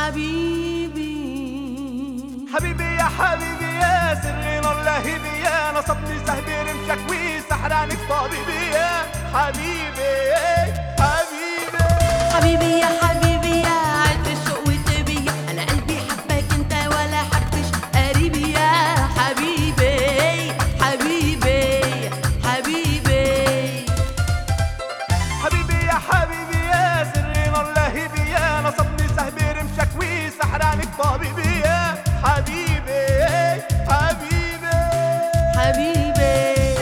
حبيبي حبيبي يا حبيبي يا سرين الله بي يا نصبني سهبي رمشك وسحرانك طبيبي يا حبيبي حبيبي حبيبي يا حبيبي يا عد الشوق وتبي انا قلبي حبك انت ولا حبش قريبي يا حبيبي حبيبي حبيبي حبيبي يا حبيبي يا سرين الله بي يا نصبني سهبي رمشك وسحرانك طبيبي يا حبيبي حبيبي حبيبي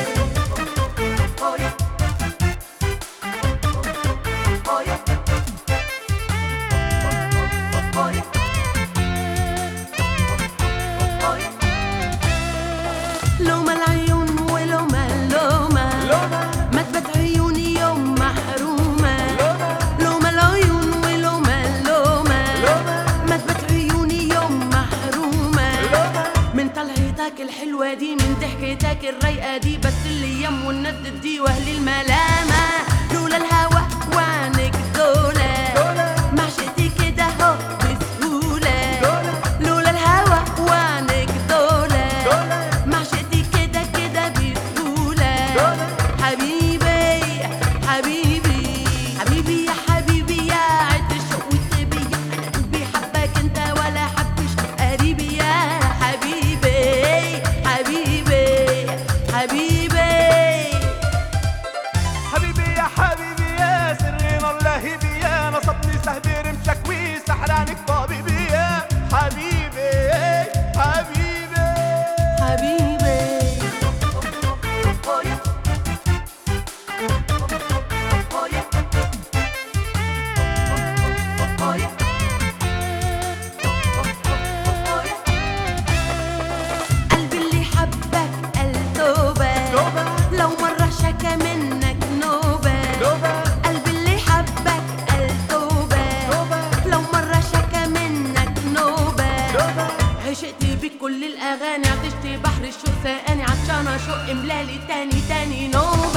لوما العيون ولوما اللومة ما تبت عيوني يوم محرومة لوما العيون ولوما اللومة ما تبت عيوني يوم محرومة من طلعتك الحلوة دي من ضحكتك الرايقة دي بس اللي يم والناس دي واهل الملامة لولا الهوى وعنك دولة ما عشقتي كده هو بسهولة لولا الهوى وعنك دولة ما عشقتي كده كده بسهولة حبيبي حبيبي حبيبي يا حبيبي يا عد الشوق والتبي انا قلبي حبك انت ولا حبش قريبي يا حبيبي حبيبي حبيبي حبيبي يا حبيبي يا سرين الله بي يا نصبني سهبي رمشك وسحرانك طبيبي يا حبيبي حبيبي حبيبي قلبي اللي حبك قال توبة توبة. لو مرة شكى منك نوبة قلبي اللي حبك قال توبة توبة. لو مرة شكى منك نوبة توبة. عشقت بيك كل الأغاني عطشت بحر الشوق سقاني عطشانة شوق ملالي تاني تاني نوبة